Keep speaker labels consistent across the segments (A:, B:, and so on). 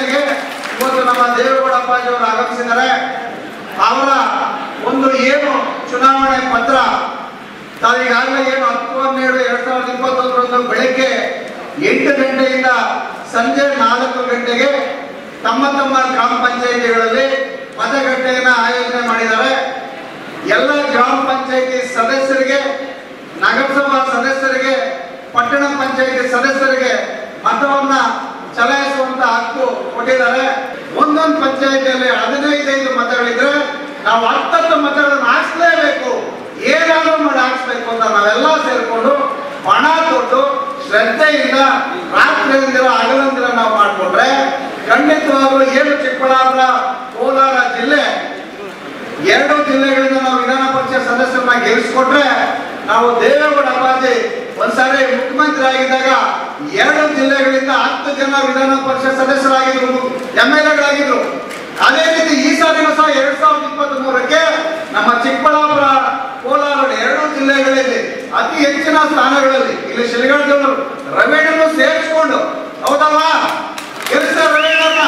A: ಇವತ್ತು ನಮ್ಮ ದೇವೇಗೌಡ ಅಪ್ಪಾಜಿ ಅವರು ಆಗಮಿಸಿದ್ದಾರೆ ಅವರ ಒಂದು ಏನು ಚುನಾವಣೆ ಪತ್ರ ತಾವೀಗಾಗಲೇ ಏನು ಹತ್ತು ಹನ್ನೆರಡು ಎರಡ್ ಸಾವಿರದ ಇಪ್ಪತ್ತೊಂದರಂದು ಬೆಳಗ್ಗೆ ಎಂಟು ಗಂಟೆಯಿಂದ ಸಂಜೆ ನಾಲ್ಕು ಗಂಟೆಗೆ ತಮ್ಮ ತಮ್ಮ ಗ್ರಾಮ ಪಂಚಾಯಿತಿಗಳಲ್ಲಿ ಮತಗಟ್ಟೆಯನ್ನ ಆಯೋಜನೆ ಮಾಡಿದ್ದಾರೆ ಎಲ್ಲ ಗ್ರಾಮ ಪಂಚಾಯಿತಿ ಸದಸ್ಯರಿಗೆ ನಗರಸಭಾ ಸದಸ್ಯರಿಗೆ ಪಟ್ಟಣ ಪಂಚಾಯಿತಿ ಸದಸ್ಯರಿಗೆ ಮತವನ್ನ ಚಲಾಯಿಸುವಂತ ಹಕ್ಕು ಕೊಟ್ಟಿದ್ದಾರೆ ಒಂದೊಂದು ಪಂಚಾಯಿತಿಯಲ್ಲಿ ಹದಿನೈದೈದು ಮತಗಳಿದ್ರೆ ನಾವು ಹತ್ತತ್ತು ಮತಗಳನ್ನು ಹಾಕ್ಸ್ಲೇಬೇಕು ಏನಾದ್ರೂ ಮಾಡಿ ಹಾಕ್ಸ್ಬೇಕು ಅಂತ ನಾವೆಲ್ಲ ಸೇರ್ಕೊಂಡು ಹಣ ಕೊಟ್ಟು ಶ್ರದ್ಧೆಯಿಂದ ರಾತ್ರಿಯಿಂದ ಹಗಲಂದಿರ ನಾವು ಮಾಡಿಕೊಂಡ್ರೆ ಖಂಡಿತವಾಗ್ಲೂ ಏನು ಚಿಕ್ಕಬಳ್ಳಾಪುರ ಕೋಲಾರ ಜಿಲ್ಲೆ ಎರಡು ಜಿಲ್ಲೆಗಳಿಂದ ನಾವು ವಿಧಾನ ಪರಿಷತ್ ಸದಸ್ಯರನ್ನ ಗೆಲ್ಲಿಸ್ಕೊಟ್ರೆ ನಾವು ದೇವೇಗೌಡ ಅಪ್ಪಾಜಿ ಒಂದ್ಸಾರಿ ಮುಖ್ಯಮಂತ್ರಿ ಆಗಿದ್ದಾಗ ಎರಡು ಜಿಲ್ಲೆಗಳಿಂದ ಹತ್ತು ಜನ ವಿಧಾನ ಪರಿಷತ್ ಸದಸ್ಯರಾಗಿದ್ರು ಎಂ ಎಲ್ ಎಗಳಾಗಿದ್ರು ಅದೇ ರೀತಿ ಈ ಸಾಲಿನ ಸಹ ಎರಡ್ ಸಾವಿರದ ಇಪ್ಪತ್ತ್ ಮೂರಕ್ಕೆ ನಮ್ಮ ಚಿಕ್ಕಬಳ್ಳಾಪುರ ಕೋಲಾರ ಎರಡು ಜಿಲ್ಲೆಗಳಲ್ಲಿ ಅತಿ ಹೆಚ್ಚಿನ ಸ್ಥಾನಗಳಲ್ಲಿ ಇಲ್ಲಿ ಶಿಲ್ಗಾಡ್ದವರು ರಮೇಣನ್ನು ಸೇರಿಸಿಕೊಂಡು ಹೌದಲ್ವಾ ಗೆಲ್ಸ ರಮೇಣನ್ನ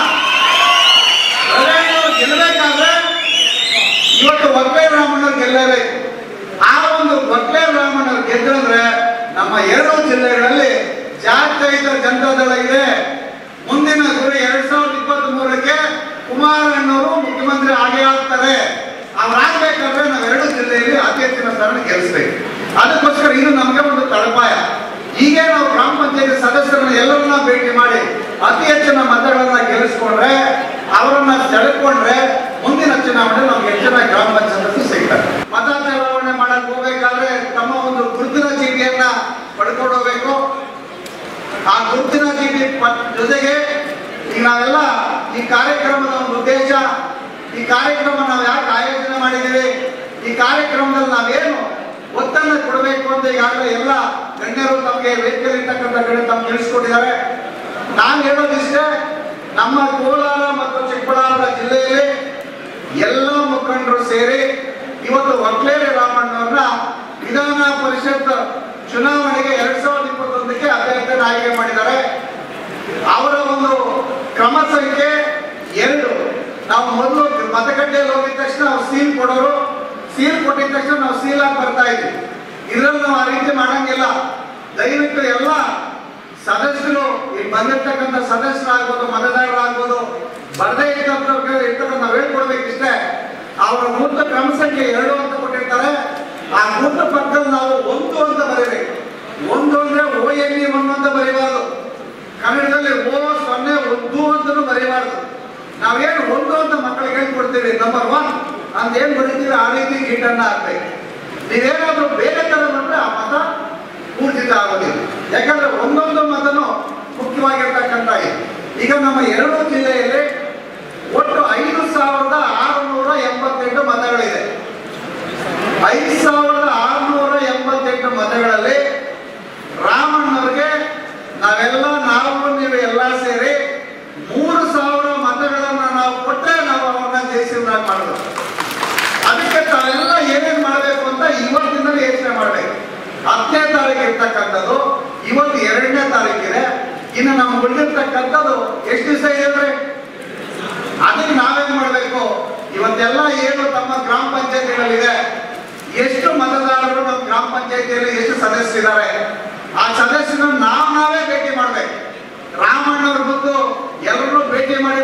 A: ರಮೇಣ್ ಗೆಲ್ಲಬೇಕಾದ್ರೆ ಇವತ್ತು ಒಕ್ಕಲೆ ರಾಮಣ್ಣವ್ರು ಗೆಲ್ಲಬೇಕು ಆ ಒಂದು ಒಕ್ಕಲೆ ರಾಮಣ್ಣವ್ರು ಗೆದ್ದಂದ್ರೆ ನಮ್ಮ ಎರಡು ಜಿಲ್ಲೆಗಳಲ್ಲಿ ಜಾತ್ಯತೀತ ಜನತಾದಳ ಇದೆ ಮುಂದಿನ ಗುರಿ ಎರಡ್ ಸಾವಿರದ ಇಪ್ಪತ್ತ್ ಮೂರಕ್ಕೆ ಕುಮಾರಣ್ಣವರು ಮುಖ್ಯಮಂತ್ರಿ ಆಗೇ ಆಗ್ತಾರೆ ಅವ್ರಾಗ್ಬೇಕಾದ್ರೆ ನಾವು ಎರಡು ಜಿಲ್ಲೆಯಲ್ಲಿ ಅತಿ ಹೆಚ್ಚಿನ ಸ್ಥಾನ ಗೆಲ್ಲಿಸ್ಬೇಕು ಅದಕ್ಕೋಸ್ಕರ ಇದು ನಮಗೆ ಒಂದು ತಳಪಾಯ ಹೀಗೆ ನಾವು ಗ್ರಾಮ ಪಂಚಾಯತ್ ಸದಸ್ಯರನ್ನ ಎಲ್ಲರನ್ನ ಭೇಟಿ ಮಾಡಿ ಅತಿ ಹೆಚ್ಚಿನ ಮತಗಳನ್ನ ಗೆಲ್ಲಿಸ್ಕೊಂಡ್ರೆ ಅವರನ್ನ ಸೆಳೆಕೊಂಡ್ರೆ ಮುಂದಿನ ಚುನಾವಣೆ ನಮ್ಗೆ ಹೆಚ್ಚಿನ ಗ್ರಾಮ ಪಂಚಾಯತ್ ಸದಸ್ಯರು ಸಿಗ್ತಾರೆ ಮತ ಚಲಾವಣೆ ಮಾಡಕ್ ಹೋಗ್ಬೇಕಾದ್ರೆ ತಮ್ಮ ಒಂದು ಗುರುತಿನ ಚೀಟಿಯನ್ನ ಪಡ್ಕೊಂಡು ಹೋಗ್ಬೇಕು ಆ ಗುರುತಿನ ಚೀಟಿ ಪ- ಜೊತೆಗೆ ಈಗ ನಾವೆಲ್ಲ ಈ ಕಾರ್ಯಕ್ರಮದ ಒಂದು ಉದ್ದೇಶ ಈ ಕಾರ್ಯಕ್ರಮ ನಾವು ಯಾಕೆ ಆಯೋಜನೆ ಮಾಡಿದ್ದೀವಿ ಈ ಕಾರ್ಯಕ್ರಮದಲ್ಲಿ ನಾವೇನು ಒತ್ತನ್ನು ಕೊಡಬೇಕು ಅಂತ ಈಗಾಗಲೇ ಎಲ್ಲ ಗಣ್ಯರು ತಮಗೆ ವೇದಿಕೆಯಲ್ಲಿ ಇರ್ತಕ್ಕಂಥ ಕಡೆ ತಮ್ಗೆ ತಿಳಿಸ್ಕೊಟ್ಟಿದ್ದಾರೆ ನಾನು ಹೇಳೋದಿಷ್ಟೇ ನಮ್ಮ ಕೋಲಾರ ಮತ್ತು ಚಿಕ್ಕಬಳ್ಳಾಪುರ ಜಿಲ್ಲೆಯಲ್ಲಿ ಎಲ್ಲ ಮುಖಂಡರು ಸೇರಿ ಇವತ್ತು ಒಕ್ಲೇರಿ ರಾಮಣ್ಣವ್ರನ್ನ ವಿಧಾನ ಪರಿಷತ್ ಚುನಾವಣೆಗೆ ಎರಡ್ ಸಾವಿರದ ಇಪ್ಪತ್ತೊಂದಕ್ಕೆ ಅಭ್ಯರ್ಥಿ ಆಯ್ಕೆ ಮಾಡಿದ್ದಾರೆ ಅವರ ಒಂದು ಕ್ರಮ ಸಂಖ್ಯೆ ಎರಡು ನಾವು ಮೊದಲು ಮತಗಟ್ಟೆಯಲ್ಲಿ ಹೋಗಿದ ತಕ್ಷಣ ನಾವು ಸೀಲ್ ಕೊಡೋರು ಸೀಲ್ ಕೊಟ್ಟಿದ ತಕ್ಷಣ ನಾವು ಸೀಲ್ ಆಗಿ ಬರ್ತಾ ಇದ್ವಿ ಇದ್ರಲ್ಲಿ ನಾವು ಆ ರೀತಿ ಮಾಡಂಗಿಲ್ಲ ದಯವಿಟ್ಟು ಎಲ್ಲ ಸದಸ್ಯರು ಇಲ್ಲಿ ಬಂದಿರ್ತಕ್ಕಂಥ ಸದಸ್ಯರಾಗ್ಬೋದು ಮತದಾರರಾಗ್ಬೋದು ಬರದೇ ಇರ್ತಕ್ಕಂಥ ಇರ್ತಕ್ಕಂಥ ನಾವು ಹೇಳ್ಕೊಡ್ಬೇಕಿಷ್ಟೇ ಅವರ ಮೂರ್ತ ಕ್ರಮ ಸಂಖ್ಯೆ ಎರಡು ಅಂತ ಕೊಟ್ಟಿರ್ತಾರೆ ಆ ಮೂರ್ತ ಪಕ್ಕದಲ್ಲಿ ನಾವು ಒಂದು ಅಂತ ಬರೀಬೇಕು ಒಂದು ಅಂದ್ರೆ ಓ ಎನ್ ಇ ಒಂದು ಅಂತ ಬರೀಬಾರ್ದು ಕನ್ನಡದಲ್ಲಿ ಓ ಸೊನ್ನೆ ಒಂದು ಅಂತಲೂ ಬರೀಬಾರ್ದು ನಾವೇನು ಒಂದು ಅಂತ ಮಕ್ಕಳಿಗೆ ಹೇಳ್ಕೊಡ್ತೀವಿ ನಂಬರ್ ಒನ್ ಅಂತ ಏನ್ ಬರೀತೀವಿ ಆ ರೀತಿ ಗೀಟನ್ನ ಹಾಕ್ಬೇಕು ನೀವೇನಾದ್ರೂ ಬೇರೆ ತರ ಬಂದ್ರೆ ಆ ಮತ ಊರ್ಜಿತ ಆಗೋದಿಲ್ಲ ಯಾಕಂದ್ರೆ ಒಂದೊಂದು ಮತನು ಮುಖ್ಯವಾಗಿರ್ತಕ್ಕಂಥ ಇದು ಈಗ ನಮ್ಮ ಎರಡು ಜಿಲ್ಲೆಯಲ್ಲಿ ಒಟ್ಟು ಐದು ಸಾವಿರದ ಆರುನೂರ ಎಂಬತ್ತೆಂಟು ಮತಗಳಿದೆ ಐದು ಸಾವಿರದ ಆರುನೂರ ಎಂಬತ್ತೆಂಟು ಮತಗಳಲ್ಲಿ ರಾಮಣ್ಣವ್ರಿಗೆ ನಾವೆಲ್ಲ ನಾವು ನೀವು ಎಲ್ಲ ಸೇರಿ ಮೂರು ಸಾವಿರ ಮತಗಳನ್ನ ನಾವು ಕೊಟ್ಟರೆ ನಾವು ಅವ್ರನ್ನ ಜಯಿಸಿದಾಗ ಮಾಡೋದು ಅದಕ್ಕೆ ತಾವೆಲ್ಲ ಏನೇನ್ ಮಾಡಬೇಕು ಅಂತ ಇವತ್ತಿಂದಲೇ ಯೋಚನೆ ಮಾಡಬೇಕು ಹತ್ತನೇ ತಾರೀಕು ಇರ್ತಕ್ಕಂಥದ್ದು ಇವತ್ತು ಎರಡನೇ ತಾರೀಕಿದೆ ಇನ್ನು ನಮ್ಗೆ ಉಳಿದಿರ್ತಕ್ಕಂಥದ್ದು ಎಷ್ಟು ದಿವಸ ಇದೆ ಅದಕ್ಕೆ ನಾವೇನ್ ಮಾಡಬೇಕು ಇವತ್ತೆಲ್ಲ ಏನು ತಮ್ಮ ಗ್ರಾಮ ಪಂಚಾಯತಿಗಳಿದೆ ಎಷ್ಟು ಮತದಾರರು ನಮ್ಮ ಗ್ರಾಮ ಪಂಚಾಯತಿಯಲ್ಲಿ ಎಷ್ಟು ಸದಸ್ಯರಿದ್ದಾರೆ ಆ ಸದಸ್ಯರನ್ನು ನಾವು ನಾವೇ ಭೇಟಿ ಮಾಡ್ಬೇಕು ರಾಮಣ್ಣವ್ರ ಬಂದು ಎಲ್ಲರೂ ಭೇಟಿ ಮಾಡಿ